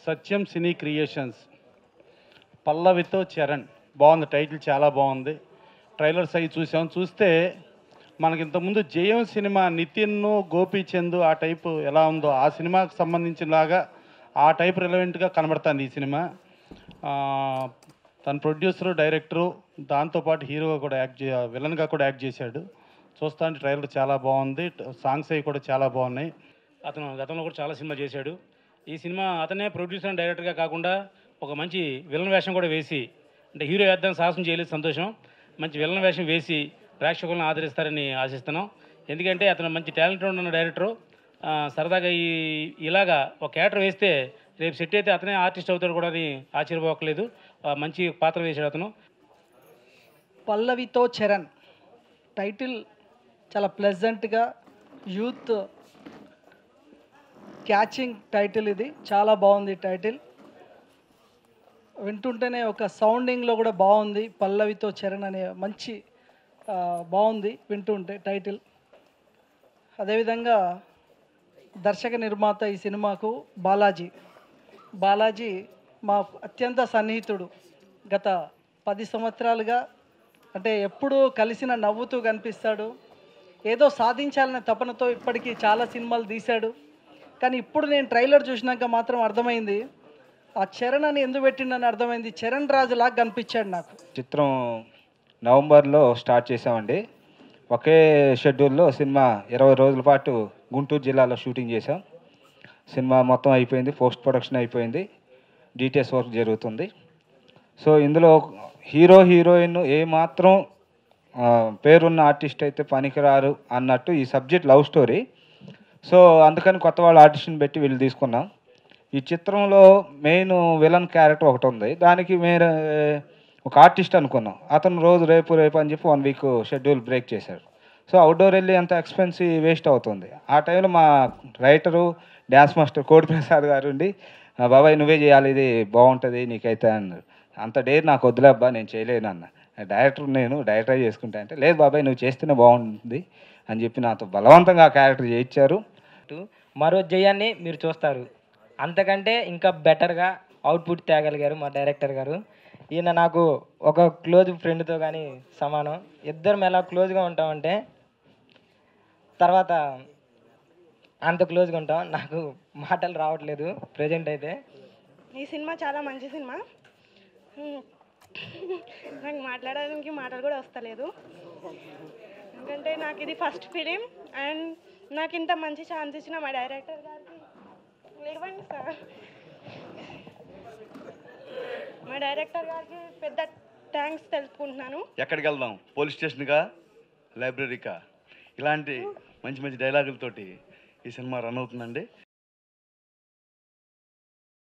సత్యం సినీ creations పల్లవితో Charan బాగుంది title చాలా బాగుంది ట్రైలర్స్ అవి చూసాం చూస్తే మనకి ఇంతకుముందు జయం సినిమా నితిన్ గోపీచంద్ ఆ టైపు ఎలా ఉందో ఆ సినిమాకి సంబంధించినలాగా ఆ టైప్ రిలవెంట్గా కనబడుతుంది ఈ సినిమా ఆ, తన ప్రొడ్యూసరు డైరెక్టరు దాంతోపాటు హీరోగా కూడా యాక్ట్ చే విలన్గా కూడా యాక్ట్ చేశాడు చూస్తాంటే ట్రైలర్ చాలా బాగుంది సాంగ్స్ అవి కూడా చాలా బాగున్నాయి అతను గతంలో కూడా చాలా సినిమా చేశాడు ఈ సినిమా అతనే ప్రొడ్యూసర్ అండ్ డైరెక్టర్గా కాకుండా ఒక మంచి విలన్ వేషం కూడా వేసి అంటే హీరో వేద్దాం సాహసం చేయలేదు సంతోషం మంచి విలన్ వేషం వేసి ప్రేక్షకులను ఆదరిస్తారని ఆశిస్తున్నాం ఎందుకంటే అతను మంచి టాలెంట్ ఉన్న డైరెక్టరు ఆ, సరదాగా ఈ ఇలాగా ఒక క్యారెక్టర్ వేస్తే రేపు సెట్ అయితే అతనే ఆర్టిస్ట్ అవుతాడు కూడా అని ఆశ్చర్యపోకలేదు ఆ, మంచి పాత్ర వేశాడు అతను పల్లవితో చరణ్ టైటిల్ చాలా ప్లెజెంట్గా యూత్ క్యాచింగ్ టైటిల్ ఇది చాలా బాగుంది ఈ టైటిల్ వింటుంటేనే ఒక సౌండింగ్లో కూడా బాగుంది పల్లవితో చరణ్ అనే మంచి ఆ, బాగుంది వింటుంటే టైటిల్ అదేవిధంగా దర్శక నిర్మాత ఈ సినిమాకు బాలాజీ బాలాజీ మా అత్యంత సన్నిహితుడు గత పది సంవత్సరాలుగా అంటే ఎప్పుడూ కలిసిన నవ్వుతూ కనిపిస్తాడు ఏదో సాధించాలనే తపనతో ఇప్పటికీ చాలా సినిమాలు తీశాడు కానీ ఇప్పుడు నేను ట్రైలర్ చూసినాక మాత్రం అర్థమైంది ఆ చరణ్ అని ఎందుకు పెట్టిండని అర్థమైంది చరణ్ రాజులాగా కనిపించాడు నాకు చిత్రం నవంబర్లో స్టార్ట్ చేసామండి ఒకే షెడ్యూల్లో సినిమా ఇరవై రోజుల పాటు గుంటూరు జిల్లాలో షూటింగ్ చేసాం సినిమా మొత్తం అయిపోయింది పోస్ట్ ప్రొడక్షన్ అయిపోయింది డీటెయిల్స్ వర్క్ జరుగుతుంది సో ఇందులో హీరో హీరోయిన్ ఏ మాత్రం ఆ, పేరున్న ఆర్టిస్ట్ అయితే పనికిరారు అన్నట్టు ఈ సబ్జెక్ట్ లవ్ స్టోరీ సో అందుకని కొత్త వాళ్ళ ఆడిషన్ పెట్టి వీళ్ళు తీసుకున్నాం ఈ చిత్రంలో మెయిన్ విలన్ క్యారెక్టర్ ఒకటి ఉంది దానికి మీరు ఒక ఆర్టిస్ట్ అనుకున్నాం అతను రోజు రేపు రేపు అని చెప్పి వన్ వీక్ షెడ్యూల్ బ్రేక్ చేశాడు సో అవుట్డోర్ వెళ్ళి అంత ఎక్స్పెన్సివ్ వేస్ట్ అవుతుంది ఆ టైంలో మా రైటరు డ్యాన్స్ మాస్టర్ కోడి ప్రసాద్ గారు ఉండి "ఆ, బాబాయ్ నువ్వే చేయాలి ఇది బాగుంటుంది నీకైతే అన్నారు అంత డేర్ నాకు వద్దులే అబ్బా నేను చేయలేను అన్న డైరెక్టర్ నేను డైరెక్టర్ చేసుకుంటా అంటే లేదు బాబాయ్ నువ్వు చేస్తేనే బాగుంటుంది అని చెప్పి నాతో బలవంతంగా ఆ క్యారెక్టర్ చేయించారు మరో జయాన్ని మీరు చూస్తారు అంతకంటే ఇంకా బెటర్గా అవుట్పుట్ తేగలిగారు మా డైరెక్టర్ గారు ఈయన నాకు ఒక క్లోజ్ ఫ్రెండ్తో కానీ సమానం ఇద్దరం ఎలా క్లోజ్గా ఉంటామంటే తర్వాత అంత క్లోజ్గా ఉంటాం నాకు మాటలు రావట్లేదు ప్రజెంట్ అయితే ఈ సినిమా చాలా మంచి సినిమా హ్మ్. నాకు మాట్లాడడానికి మాటలు కూడా వస్తలేదు ఎందుకంటే నాకు ఇది ఫస్ట్ ఫిలిం అండ్ నాకు ఇంత మంచి ఛాన్స్ ఇచ్చిన మా డైరెక్టర్ గారికి లేవండి సార్ మా డైరెక్టర్ గారికి పెద్ద థ్యాంక్స్ తెలుపుకుంటున్నాను ఎక్కడికి వెళ్దాం పోలీస్ స్టేషన్కా లైబ్రరీకా ఇలాంటి మంచి మంచి డైలాగులతోటి ఈ సినిమా రన్ అవుతుందండి